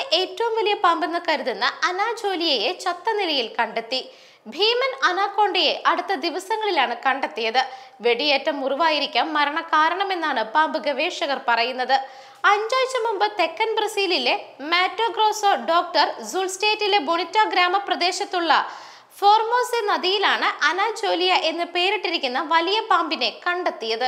ഏറ്റവും വലിയ പാമ്പെന്ന് കരുതുന്ന അനാജോലിയയെ ചത്ത നിലയിൽ കണ്ടെത്തി ഭീമൻ അനാക്കോണ്ടയെ അടുത്ത ദിവസങ്ങളിലാണ് കണ്ടെത്തിയത് വെടിയേറ്റ മുറിവായിരിക്കാം മരണകാരണമെന്നാണ് പാമ്പ് ഗവേഷകർ പറയുന്നത് അഞ്ചാഴ്ച മുമ്പ് തെക്കൻ ബ്രസീലിലെ മാറ്റോഗ്രോസോ ഡോക്ടർ സുൾസ്റ്റേറ്റിലെ ബൊണിറ്റ ഗ്രാമപ്രദേശത്തുള്ള ഫോർമോസെ നദിയിലാണ് അനാജോലിയ എന്ന് പേരിട്ടിരിക്കുന്ന വലിയ പാമ്പിനെ കണ്ടെത്തിയത്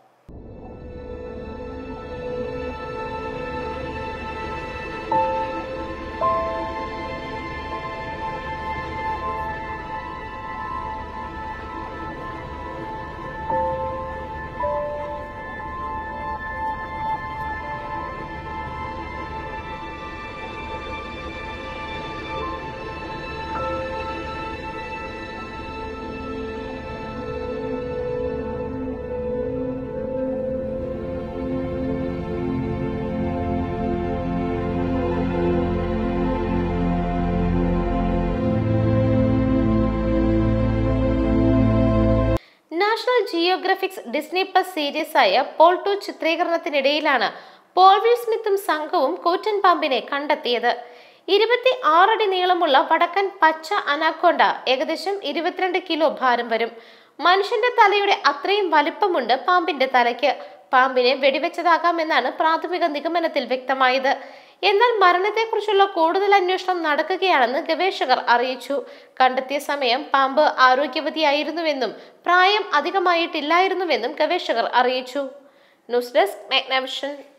national geographics Disney plus series ആയ പോൾ ടു ചിത്രീകരണത്തിനിടയിലാണ് പോൾ വിൽ സ്മിത്തും സംഘവും കൂറ്റൻ പാമ്പിനെ കണ്ടെത്തിയത് ഇരുപത്തി ആറടി നീളമുള്ള വടക്കൻ പച്ച അനാക്കോണ്ട ഏകദേശം ഇരുപത്തിരണ്ട് കിലോ ഭാരം വരും മനുഷ്യന്റെ തലയുടെ അത്രയും വലിപ്പമുണ്ട് പാമ്പിന്റെ തലയ്ക്ക് പാമ്പിനെ വെടിവെച്ചതാകാമെന്നാണ് പ്രാഥമിക നിഗമനത്തിൽ വ്യക്തമായത് എന്നാൽ മരണത്തെക്കുറിച്ചുള്ള കൂടുതൽ അന്വേഷണം നടക്കുകയാണെന്ന് ഗവേഷകർ അറിയിച്ചു കണ്ടെത്തിയ സമയം പാമ്പ് ആരോഗ്യവതിയായിരുന്നുവെന്നും പ്രായം അധികമായിട്ടില്ലായിരുന്നുവെന്നും ഗവേഷകർ അറിയിച്ചു ന്യൂസ് ഡെസ്ക് മാഗ്നവിഷൻ